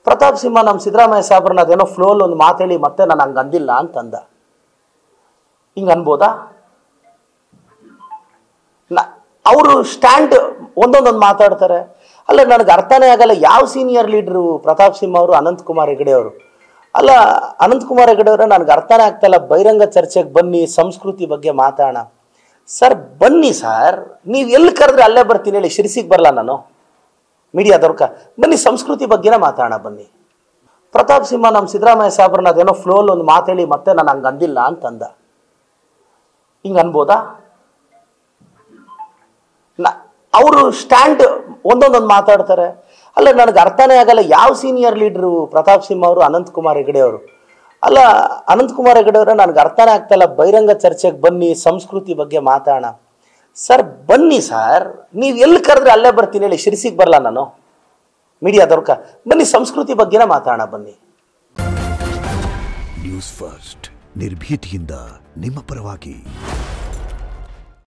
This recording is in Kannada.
ಪ್ರತಾಪ್ ಸಿಂಹ ನಮ್ಮ ಸಿದ್ದರಾಮಯ್ಯ ಸಾಹೇಬ್ರನ್ನ ಅದೇನೋ ಫ್ಲೋಲ್ ಒಂದು ಮಾತೇಳಿ ಮತ್ತೆ ನಾನು ಹಂಗೆ ಅಂದಿಲ್ಲ ಅಂತಂದ ಹಿಂಗೆ ಅನ್ಬೋದಾ ಅವರು ಸ್ಟ್ಯಾಂಡ್ ಒಂದೊಂದೊಂದು ಮಾತಾಡ್ತಾರೆ ಅಲ್ಲ ನನಗೆ ಅರ್ಥನೇ ಆಗಲ್ಲ ಯಾವ ಸೀನಿಯರ್ ಲೀಡ್ರು ಪ್ರತಾಪ್ ಸಿಂಹ ಅವರು ಅನಂತ್ ಕುಮಾರ್ ಹೆಗಡೆ ಅವರು ಅಲ್ಲ ಅನಂತ್ ಕುಮಾರ್ ಹೆಗಡೆ ಅವರ ನನಗೆ ಅರ್ಥನೇ ಆಗ್ತಾಯಿಲ್ಲ ಬಹಿರಂಗ ಚರ್ಚೆಗೆ ಬನ್ನಿ ಸಂಸ್ಕೃತಿ ಬಗ್ಗೆ ಮಾತಾಡೋಣ ಸರ್ ಬನ್ನಿ ಸರ್ ನೀವು ಎಲ್ಲಿ ಕರೆದ್ರೆ ಅಲ್ಲೇ ಬರ್ತೀನಿ ಹೇಳಿ ಶಿರ್ಸಿಗೆ ಬರಲ್ಲ ನಾನು ಮೀಡಿಯಾದವ್ರಕ ಬನ್ನಿ ಸಂಸ್ಕೃತಿ ಬಗ್ಗೆನೇ ಮಾತಾಡೋಣ ಬನ್ನಿ ಪ್ರತಾಪ್ ಸಿಂಹ ನಮ್ಮ ಸಿದ್ದರಾಮಯ್ಯ ಸಾಹೇಬ್ರನ್ನ ಅದೇನೋ ಫ್ಲೋಲ್ ಒಂದು ಮಾತೇಳಿ ಮತ್ತೆ ನಾನು ಹಂಗೆ ಅಂದಿಲ್ಲ ಅಂತಂದ ಹಿಂಗೆ ಅನ್ಬೋದಾ ಅವರು ಸ್ಟ್ಯಾಂಡ್ ಒಂದೊಂದೊಂದು ಮಾತಾಡ್ತಾರೆ ಅಲ್ಲ ನನಗೆ ಅರ್ಥನೇ ಆಗಲ್ಲ ಯಾವ ಸೀನಿಯರ್ ಲೀಡ್ರು ಪ್ರತಾಪ್ ಸಿಂಹ ಅವರು ಅನಂತ್ ಕುಮಾರ್ ಹೆಗಡೆ ಅವರು ಅಲ್ಲ ಅನಂತ್ ಕುಮಾರ್ ಹೆಗಡೆ ಅವರ ನನಗೆ ಅರ್ಥನೇ ಆಗ್ತಾಯಿಲ್ಲ ಬಹಿರಂಗ ಚರ್ಚೆಗೆ ಬನ್ನಿ ಸಂಸ್ಕೃತಿ ಬಗ್ಗೆ ಮಾತಾಡೋಣ ಸರ್ ಬನ್ನಿ ಸರ್ ನೀವು ಎಲ್ಲಿ ಕರೆದ್ರೆ ಅಲ್ಲೇ ಬರ್ತೀನಿ ಹೇಳಿ ಶಿರ್ಸಿಗೆ ಬರಲ್ಲ ನಾನು ಮೀಡಿಯಾದವ್ರಕ ಬನ್ನಿ ಸಂಸ್ಕೃತಿ ಬಗ್ಗೆನೇ ಮಾತಾಡೋಣ ಬನ್ನಿ ನ್ಯೂಸ್ ಫಸ್ಟ್ ನಿರ್ಭೀತಿಯಿಂದ ನಿಮ್ಮ ಪರವಾಗಿ